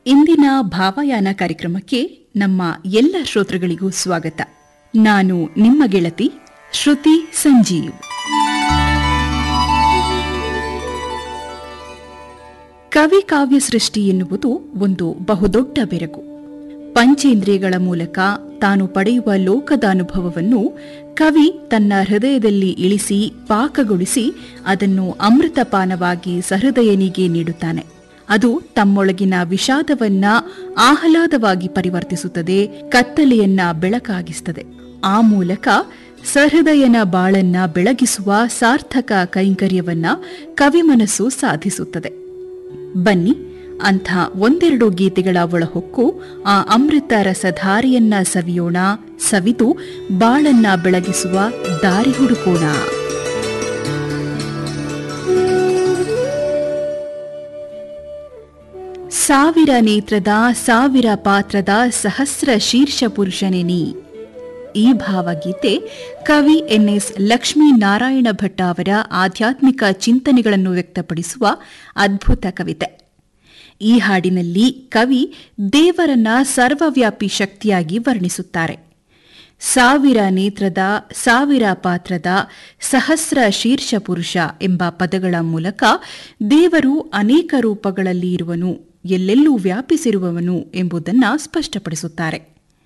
ಇಂದಿನ ಭಾವಯಾನ ಕಾರ್ಯಕ್ರಮಕ್ಕೆ ನಮ್ಮ ಎಲ್ಲ ಶ್ರೋತೃಗಳಿಗೂ ಸ್ವಾಗತ ನಾನು ನಿಮ್ಮ ಗೆಳತಿ ಶ್ರುತಿ ಸಂಜೀವ್ ಕವಿ ಕಾವ್ಯ ಸೃಷ್ಟಿ ಎನ್ನುವುದು ಒಂದು ಬಹುದೊಡ್ಡ ಬೆರಗು ಪಂಚೇಂದ್ರಿಯಗಳ ಮೂಲಕ ತಾನು ಪಡೆಯುವ ಲೋಕದ ಅನುಭವವನ್ನು ಕವಿ ತನ್ನ ಹೃದಯದಲ್ಲಿ ಇಳಿಸಿ ಪಾಕಗೊಳಿಸಿ ಅದನ್ನು ಅಮೃತಪಾನವಾಗಿ ಸಹೃದಯನಿಗೆ ನೀಡುತ್ತಾನೆ ಅದು ತಮ್ಮೊಳಗಿನ ವಿಷಾದವನ್ನ ಆಹ್ಲಾದವಾಗಿ ಪರಿವರ್ತಿಸುತ್ತದೆ ಕತ್ತಲೆಯನ್ನ ಬೆಳಕಾಗಿಸುತ್ತದೆ ಆ ಮೂಲಕ ಸಹೃದಯನ ಬಾಳನ್ನ ಬೆಳಗಿಸುವ ಸಾರ್ಥಕ ಕೈಂಕರ್ಯವನ್ನ ಕವಿಮನಸ್ಸು ಸಾಧಿಸುತ್ತದೆ ಬನ್ನಿ ಅಂಥ ಒಂದೆರಡು ಗೀತೆಗಳ ಒಳಹೊಕ್ಕು ಆ ಅಮೃತ ರಸಧಾರಿಯನ್ನ ಸವಿಯೋಣ ಸವಿದು ಬಾಳನ್ನ ಬೆಳಗಿಸುವ ದಾರಿ ಹುಡುಕೋಣ ಸಾವಿರ ನೇತ್ರದ ಸಾವಿರ ಪಾತ್ರದ ಸಹಸ್ರ ಶೀರ್ಷ ಪುರುಷನೆನಿ ಈ ಭಾವಗೀತೆ ಕವಿ ಎನ್ಎಸ್ ಲಕ್ಷ್ಮೀನಾರಾಯಣ ಭಟ್ಟ ಅವರ ಆಧ್ಯಾತ್ಮಿಕ ಚಿಂತನೆಗಳನ್ನು ವ್ಯಕ್ತಪಡಿಸುವ ಅದ್ಭುತ ಕವಿತೆ ಈ ಹಾಡಿನಲ್ಲಿ ಕವಿ ದೇವರನ್ನ ಸರ್ವವ್ಯಾಪಿ ಶಕ್ತಿಯಾಗಿ ವರ್ಣಿಸುತ್ತಾರೆ ಸಾವಿರ ನೇತ್ರದ ಸಾವಿರ ಪಾತ್ರದ ಸಹಸ್ರ ಶೀರ್ಷ ಪುರುಷ ಎಂಬ ಪದಗಳ ಮೂಲಕ ದೇವರು ಅನೇಕ ರೂಪಗಳಲ್ಲಿ ಇರುವನು ಎಲ್ಲೆಲ್ಲೂ ವ್ಯಾಪಿಸಿರುವವನು ಎಂಬುದನ್ನು ಸ್ಪಷ್ಟಪಡಿಸುತ್ತಾರೆ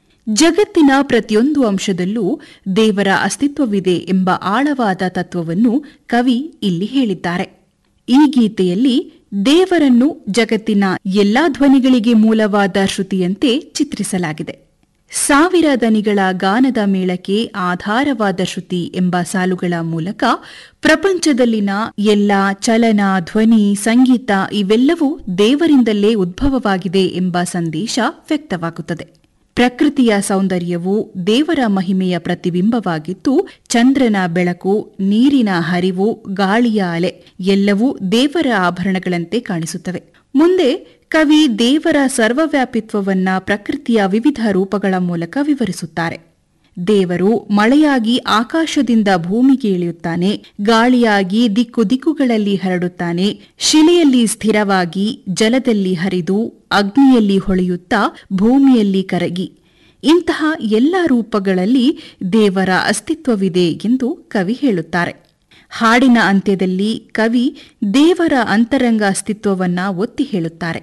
ಜಗತ್ತಿನ ಪ್ರತಿಯೊಂದು ಅಂಶದಲ್ಲೂ ದೇವರ ಅಸ್ತಿತ್ವವಿದೆ ಎಂಬ ಆಳವಾದ ತತ್ವವನ್ನು ಕವಿ ಇಲ್ಲಿ ಹೇಳಿದ್ದಾರೆ ಈ ಗೀತೆಯಲ್ಲಿ ದೇವರನ್ನು ಜಗತ್ತಿನ ಎಲ್ಲಾ ಧ್ವನಿಗಳಿಗೆ ಮೂಲವಾದ ಶ್ರುತಿಯಂತೆ ಚಿತ್ರಿಸಲಾಗಿದೆ ಸಾವಿರ ದನಿಗಳ ಗಾನದ ಮೇಳಕ್ಕೆ ಆಧಾರವಾದ ಶ್ರುತಿ ಎಂಬ ಸಾಲುಗಳ ಮೂಲಕ ಪ್ರಪಂಚದಲ್ಲಿನ ಎಲ್ಲ ಚಲನ ಧ್ವನಿ ಸಂಗೀತ ಇವೆಲ್ಲವೂ ದೇವರಿಂದಲೇ ಉದ್ಭವವಾಗಿದೆ ಎಂಬ ಸಂದೇಶ ವ್ಯಕ್ತವಾಗುತ್ತದೆ ಪ್ರಕೃತಿಯ ಸೌಂದರ್ಯವು ದೇವರ ಮಹಿಮೆಯ ಪ್ರತಿಬಿಂಬವಾಗಿದ್ದು ಚಂದ್ರನ ಬೆಳಕು ನೀರಿನ ಹರಿವು ಗಾಳಿಯ ಅಲೆ ಎಲ್ಲವೂ ದೇವರ ಆಭರಣಗಳಂತೆ ಕಾಣಿಸುತ್ತವೆ ಮುಂದೆ ಕವಿ ದೇವರ ಸರ್ವವ್ಯಾಪಿತ್ವವನ್ನ ಪ್ರಕೃತಿಯ ವಿವಿಧ ರೂಪಗಳ ಮೂಲಕ ವಿವರಿಸುತ್ತಾರೆ ದೇವರು ಮಳೆಯಾಗಿ ಆಕಾಶದಿಂದ ಭೂಮಿಗೆ ಇಳಿಯುತ್ತಾನೆ ಗಾಳಿಯಾಗಿ ದಿಕ್ಕು ದಿಕ್ಕುಗಳಲ್ಲಿ ಹರಡುತ್ತಾನೆ ಶಿಲೆಯಲ್ಲಿ ಸ್ಥಿರವಾಗಿ ಜಲದಲ್ಲಿ ಹರಿದು ಅಗ್ನಿಯಲ್ಲಿ ಹೊಳೆಯುತ್ತಾ ಭೂಮಿಯಲ್ಲಿ ಕರಗಿ ಇಂತಹ ಎಲ್ಲ ರೂಪಗಳಲ್ಲಿ ದೇವರ ಅಸ್ತಿತ್ವವಿದೆ ಎಂದು ಕವಿ ಹೇಳುತ್ತಾರೆ ಹಾಡಿನ ಅಂತ್ಯದಲ್ಲಿ ಕವಿ ದೇವರ ಅಂತರಂಗ ಅಸ್ತಿತ್ವವನ್ನ ಒತ್ತಿ ಹೇಳುತ್ತಾರೆ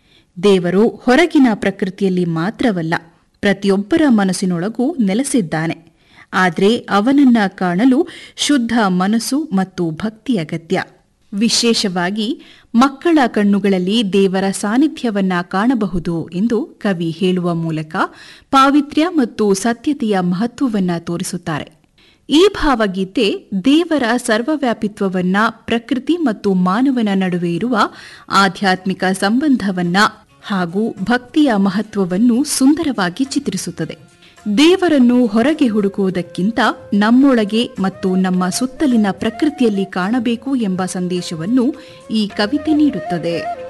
ದೇವರು ಹೊರಗಿನ ಪ್ರಕೃತಿಯಲ್ಲಿ ಮಾತ್ರವಲ್ಲ ಪ್ರತಿಯೊಬ್ಬರ ಮನಸ್ಸಿನೊಳಗೂ ನೆಲೆಸಿದ್ದಾನೆ ಆದರೆ ಅವನನ್ನ ಕಾಣಲು ಶುದ್ಧ ಮನಸ್ಸು ಮತ್ತು ಭಕ್ತಿ ಅಗತ್ಯ ವಿಶೇಷವಾಗಿ ಮಕ್ಕಳ ಕಣ್ಣುಗಳಲ್ಲಿ ದೇವರ ಸಾನ್ನಿಧ್ಯವನ್ನ ಕಾಣಬಹುದು ಎಂದು ಕವಿ ಹೇಳುವ ಮೂಲಕ ಪಾವಿತ್ರ್ಯ ಮತ್ತು ಸತ್ಯತೆಯ ಮಹತ್ವವನ್ನ ತೋರಿಸುತ್ತಾರೆ ಈ ಭಾವಗೀತೆ ದೇವರ ಸರ್ವವ್ಯಾಪಿತ್ವವನ್ನ ಪ್ರಕೃತಿ ಮತ್ತು ಮಾನವನ ನಡುವೆ ಇರುವ ಆಧ್ಯಾತ್ಮಿಕ ಸಂಬಂಧವನ್ನ ಹಾಗೂ ಭಕ್ತಿಯ ಮಹತ್ವವನ್ನು ಸುಂದರವಾಗಿ ಚಿತ್ರಿಸುತ್ತದೆ ದೇವರನ್ನು ಹೊರಗೆ ಹುಡುಕುವುದಕ್ಕಿಂತ ನಮ್ಮೊಳಗೆ ಮತ್ತು ನಮ್ಮ ಸುತ್ತಲಿನ ಪ್ರಕೃತಿಯಲ್ಲಿ ಕಾಣಬೇಕು ಎಂಬ ಸಂದೇಶವನ್ನು ಈ ಕವಿತೆ ನೀಡುತ್ತದೆ